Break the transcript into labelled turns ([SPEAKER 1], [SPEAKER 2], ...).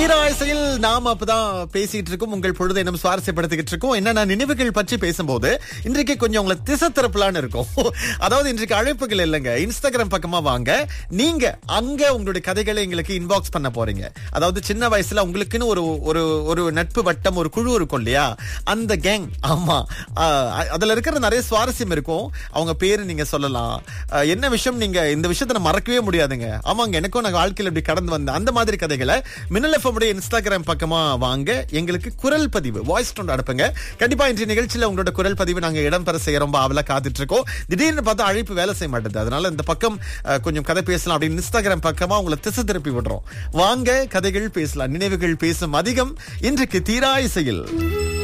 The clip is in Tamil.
[SPEAKER 1] தீராயசையில் நாம் அப்பதான் பேசிட்டு இருக்கோம் உங்கள் பொழுதை நம்ம சுவாரஸ்யப்படுத்திக்கிட்டு இருக்கோம் என்னன்னா நினைவுகள் பற்றி பேசும்போது இன்றைக்கு கொஞ்சம் உங்களை திசை திறப்பலான்னு இருக்கும் அதாவது இன்றைக்கு அழைப்புகள் இல்லைங்க இன்ஸ்டாகிராம் பக்கமா வாங்க நீங்க அங்க உங்களுடைய கதைகளை எங்களுக்கு இன்பாக்ஸ் பண்ண போறீங்க அதாவது சின்ன வயசுல உங்களுக்குன்னு ஒரு ஒரு ஒரு நட்பு வட்டம் ஒரு குழு இருக்கும் இல்லையா அந்த கேங் ஆமா ஆஹ் அதுல இருக்கிற நிறைய சுவாரஸ்யம் இருக்கும் அவங்க பேரு நீங்க சொல்லலாம் ஆஹ் என்ன விஷயம் நீங்க இந்த விஷயத்தை நான் மறக்கவே முடியாதுங்க ஆமாங்க எனக்கும் நான் வாழ்க்கையில இப்படி கடந்து வந்தேன் அந்த மாதிரி கதைகளை மின்னல் எஃப்எம் உடைய இன்ஸ்டாகிராம் பக்கமா வாங்க எங்களுக்கு குரல் பதிவு வாய்ஸ் டோன் அனுப்புங்க கண்டிப்பா இன்றைய நிகழ்ச்சியில உங்களோட குரல் பதிவு நாங்க இடம்பெற செய்ய ரொம்ப அவல காத்துட்டு இருக்கோம் திடீர்னு பார்த்தா அழைப்பு வேலை செய்ய மாட்டேது அதனால இந்த பக்கம் அஹ், கொஞ்சம் கதை பேசலாம் அப்படின்னு இன்ஸ்டாகிராம் பக்கமா உங்களை திசை திருப்பி விடுறோம் வாங்க கதைகள் பேசலாம் நினைவுகள் பேசும் அதிகம் இன்றைக்கு தீராயிசையில்